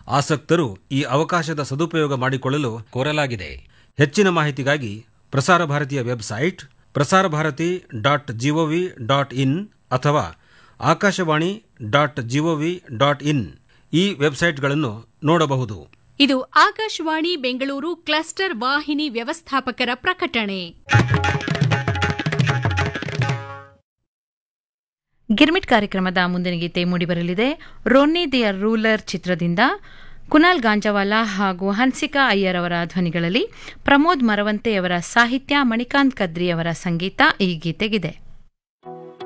ಆಸಕ್ತರು ಈ ಅವಕಾಶದ ಸದುಪಯೋಗ ಮಾಡಿಕೊಳ್ಳಲು ಕೋರಲಾಗಿದೆ ಹೆಚ್ಚಿನ ಮಾಹಿತಿಗಾಗಿ ಪ್ರಸಾರ ಭಾರತಿಯ website Prasar Bharati dot G O V dot in ಅಥವಾ Akashvani dot G O V dot in ಈ ವೆಬ್ಸೈಟ್ಗಳನ್ನು ನೋಡಬಹುದು ಇದು ಆಕಾಶವಾಣಿ ಬೆಂಗಳೂರು ಕ್ಲಸ್ಟರ್ ವಾಹಿನಿ ವ್ಯವಸ್ಥಾಪಕರ ಪ್ರಕಟಣೆ ಗಿರ್ಮಿಟ್ ಕಾರ್ಯಕ್ರಮದ ಮುಂದಿನ ಗೀತೆ ಮೂಡಿಬರಲಿದೆ ರೋನಿ ದಿ ರೂಲರ್ ಚಿತ್ರದಿಂದ ಕುನಾಲ್ ಗಾಂಜವಾಲಾ ಹಾಗೂ ಹನ್ಸಿಕಾ ಅಯ್ಯರ್ ಅವರ ಧ್ವನಿಗಳಲ್ಲಿ ಪ್ರಮೋದ್ ಮರವಂತೆಯವರ ಸಾಹಿತ್ಯ ಮಣಿಕಾಂತ್ ಕದ್ರಿ ಅವರ ಸಂಗೀತ ಈ ಗೀತೆಗಿದೆ